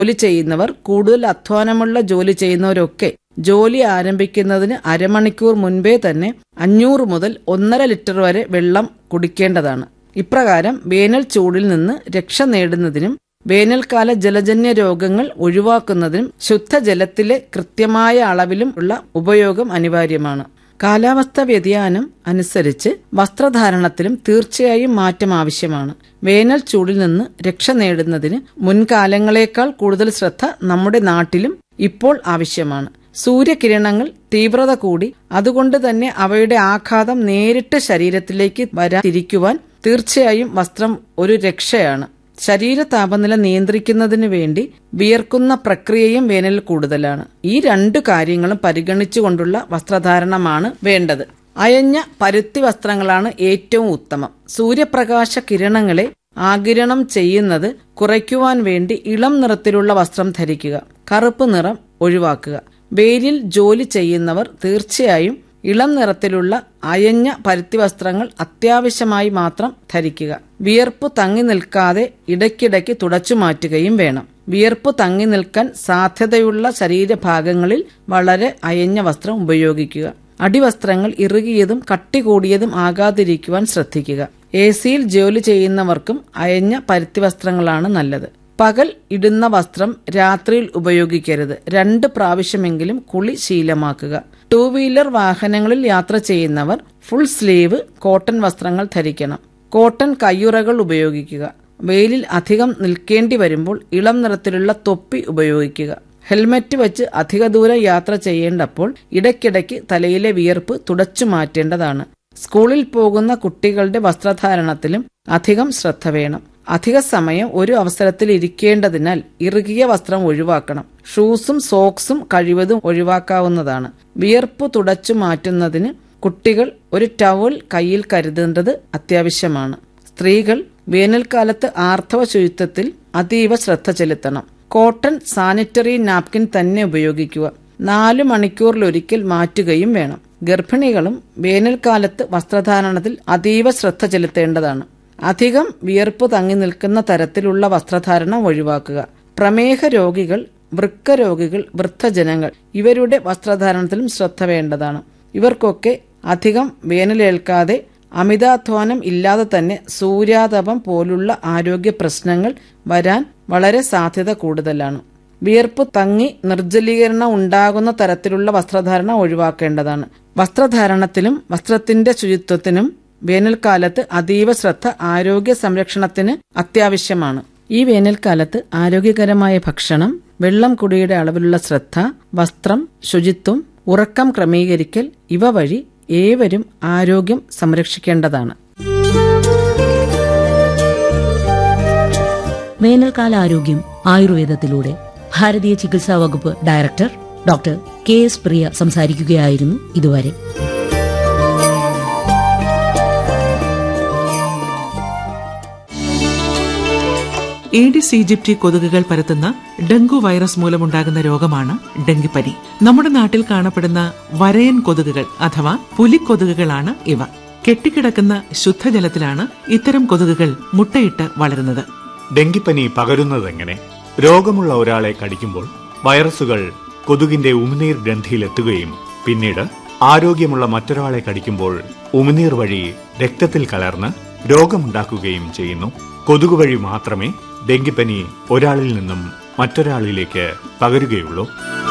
ജോലി ചെയ്യുന്നവർ കൂടുതൽ അധ്വാനമുള്ള ജോലി ചെയ്യുന്നവരൊക്കെ ജോലി ആരംഭിക്കുന്നതിന് അരമണിക്കൂർ മുൻപേ തന്നെ അഞ്ഞൂറ് മുതൽ ഒന്നര ലിറ്റർ വരെ വെള്ളം കുടിക്കേണ്ടതാണ് ഇപ്രകാരം വേനൽ ചൂടിൽ നിന്ന് രക്ഷ നേടുന്നതിനും വേനൽക്കാല ജലജന്യ രോഗങ്ങൾ ഒഴിവാക്കുന്നതിനും ശുദ്ധജലത്തിലെ കൃത്യമായ അളവിലും ഉള്ള ഉപയോഗം അനിവാര്യമാണ് കാലാവസ്ഥ വ്യതിയാനം അനുസരിച്ച് വസ്ത്രധാരണത്തിലും തീർച്ചയായും മാറ്റം ആവശ്യമാണ് വേനൽ ചൂടിൽ നിന്ന് രക്ഷ നേടുന്നതിന് മുൻകാലങ്ങളേക്കാൾ കൂടുതൽ ശ്രദ്ധ നമ്മുടെ നാട്ടിലും ഇപ്പോൾ ആവശ്യമാണ് സൂര്യകിരണങ്ങൾ തീവ്രത കൂടി അതുകൊണ്ട് തന്നെ അവയുടെ ആഘാതം നേരിട്ട് ശരീരത്തിലേക്ക് വരാതിരിക്കുവാൻ തീർച്ചയായും വസ്ത്രം ഒരു രക്ഷയാണ് ശരീര താപനില നിയന്ത്രിക്കുന്നതിനു വേണ്ടി വിയർക്കുന്ന പ്രക്രിയയും വേനൽ കൂടുതലാണ് ഈ രണ്ടു കാര്യങ്ങളും പരിഗണിച്ചുകൊണ്ടുള്ള വസ്ത്രധാരണമാണ് വേണ്ടത് അയഞ്ഞ പരുത്തി വസ്ത്രങ്ങളാണ് ഏറ്റവും ഉത്തമം സൂര്യപ്രകാശ കിരണങ്ങളെ ആകിരണം ചെയ്യുന്നത് കുറയ്ക്കുവാൻ വേണ്ടി ഇളം നിറത്തിലുള്ള വസ്ത്രം ധരിക്കുക കറുപ്പ് നിറം ഒഴിവാക്കുക വെയിലിൽ ജോലി ചെയ്യുന്നവർ തീർച്ചയായും ഇളം നിറത്തിലുള്ള അയഞ്ഞ പരുത്തി വസ്ത്രങ്ങൾ അത്യാവശ്യമായി മാത്രം ധരിക്കുക വിയർപ്പ് തങ്ങി നിൽക്കാതെ ഇടയ്ക്കിടയ്ക്ക് തുടച്ചു മാറ്റുകയും വേണം വിയർപ്പ് തങ്ങി നിൽക്കാൻ സാധ്യതയുള്ള ശരീരഭാഗങ്ങളിൽ വളരെ അയഞ്ഞ വസ്ത്രം ഉപയോഗിക്കുക അടിവസ്ത്രങ്ങൾ ഇറുകിയതും കട്ടി കൂടിയതും ആകാതിരിക്കുവാൻ ശ്രദ്ധിക്കുക എ സിയിൽ ജോലി ചെയ്യുന്നവർക്കും അയഞ്ഞ പരുത്തി വസ്ത്രങ്ങളാണ് നല്ലത് പകൽ ഇടുന്ന വസ്ത്രം രാത്രിയിൽ ഉപയോഗിക്കരുത് രണ്ട് പ്രാവശ്യമെങ്കിലും കുളി ശീലമാക്കുക ടൂ വീലർ വാഹനങ്ങളിൽ യാത്ര ചെയ്യുന്നവർ ഫുൾ സ്ലീവ് കോട്ടൺ വസ്ത്രങ്ങൾ ധരിക്കണം കോട്ടൺ കയ്യുറകൾ ഉപയോഗിക്കുക വെയിലിൽ അധികം നിൽക്കേണ്ടി വരുമ്പോൾ ഇളം നിറത്തിലുള്ള തൊപ്പി ഉപയോഗിക്കുക ഹെൽമറ്റ് വെച്ച് അധിക ദൂരം യാത്ര ചെയ്യേണ്ടപ്പോൾ ഇടയ്ക്കിടയ്ക്ക് തലയിലെ വിയർപ്പ് തുടച്ചു മാറ്റേണ്ടതാണ് സ്കൂളിൽ പോകുന്ന കുട്ടികളുടെ വസ്ത്രധാരണത്തിലും അധികം ശ്രദ്ധ വേണം അധിക സമയം ഒരു അവസരത്തിൽ ഇരിക്കേണ്ടതിനാൽ ഇറുകിയ വസ്ത്രം ഒഴിവാക്കണം ഷൂസും സോക്സും കഴിവതും ഒഴിവാക്കാവുന്നതാണ് വിയർപ്പ് തുടച്ചു മാറ്റുന്നതിന് കുട്ടികൾ ഒരു ടവൽ കയ്യിൽ കരുതേണ്ടത് അത്യാവശ്യമാണ് സ്ത്രീകൾ വേനൽക്കാലത്ത് ആർത്തവ ശുചിത്വത്തിൽ അതീവ ശ്രദ്ധ ചെലുത്തണം കോട്ടൺ സാനിറ്ററി നാപ്കിൻ തന്നെ ഉപയോഗിക്കുക നാലു മണിക്കൂറിലൊരിക്കൽ മാറ്റുകയും വേണം ഗർഭിണികളും വേനൽക്കാലത്ത് വസ്ത്രധാരണത്തിൽ അതീവ ശ്രദ്ധ ചെലുത്തേണ്ടതാണ് അധികം വിയർപ്പ് തങ്ങി നിൽക്കുന്ന തരത്തിലുള്ള വസ്ത്രധാരണം ഒഴിവാക്കുക പ്രമേഹ രോഗികൾ വൃക്ക രോഗികൾ വൃദ്ധജനങ്ങൾ ഇവരുടെ വസ്ത്രധാരണത്തിലും ശ്രദ്ധ വേണ്ടതാണ് ഇവർക്കൊക്കെ അധികം വേനലേൽക്കാതെ അമിതാധ്വാനം ഇല്ലാതെ തന്നെ സൂര്യാതപം പോലുള്ള ആരോഗ്യ പ്രശ്നങ്ങൾ വരാൻ വളരെ സാധ്യത കൂടുതലാണ് വിയർപ്പ് തങ്ങി നിർജ്ജലീകരണം ഉണ്ടാകുന്ന തരത്തിലുള്ള വസ്ത്രധാരണം ഒഴിവാക്കേണ്ടതാണ് വസ്ത്രധാരണത്തിലും വസ്ത്രത്തിന്റെ ശുചിത്വത്തിനും വേനൽക്കാലത്ത് അതീവ ശ്രദ്ധ ആരോഗ്യ സംരക്ഷണത്തിന് അത്യാവശ്യമാണ് ഈ വേനൽക്കാലത്ത് ആരോഗ്യകരമായ ഭക്ഷണം വെള്ളം കുടിയുടെ അളവിലുള്ള ശ്രദ്ധ വസ്ത്രം ശുചിത്വം ഉറക്കം ക്രമീകരിക്കൽ ഇവ വഴി ഏവരും ആരോഗ്യം സംരക്ഷിക്കേണ്ടതാണ് വേനൽക്കാല ആരോഗ്യം ആയുർവേദത്തിലൂടെ ഭാരതീയ ചികിത്സാ വകുപ്പ് director doctor K S Priya സംസാരിക്കുകയായിരുന്നു ഇതുവരെ ഏഡിസ് ഈജിപ്റ്റി കൊതുകുകൾ പരത്തുന്ന ഡെങ്കു വൈറസ് മൂലമുണ്ടാകുന്ന രോഗമാണ് ഡെങ്കിപ്പനി നമ്മുടെ നാട്ടിൽ കാണപ്പെടുന്ന വരയൻ കൊതുകുകൾ അഥവാ പുലിക്കൊതുകുകളാണ് ഇവ കെട്ടിക്കിടക്കുന്ന ശുദ്ധജലത്തിലാണ് ഇത്തരം കൊതുകുകൾ മുട്ടയിട്ട് വളരുന്നത് ഡെങ്കിപ്പനി പകരുന്നതെങ്ങനെ രോഗമുള്ള ഒരാളെ കടിക്കുമ്പോൾ വൈറസുകൾ കൊതുകിന്റെ ഉമിനീർ ഗ്രന്ഥിയിലെത്തുകയും പിന്നീട് ആരോഗ്യമുള്ള മറ്റൊരാളെ കടിക്കുമ്പോൾ ഉമിനീർ വഴി രക്തത്തിൽ കലർന്ന് രോഗമുണ്ടാക്കുകയും ചെയ്യുന്നു കൊതുക് വഴി മാത്രമേ ഡെങ്കിപ്പനി ഒരാളിൽ നിന്നും മറ്റൊരാളിലേക്ക് പകരുകയുള്ളൂ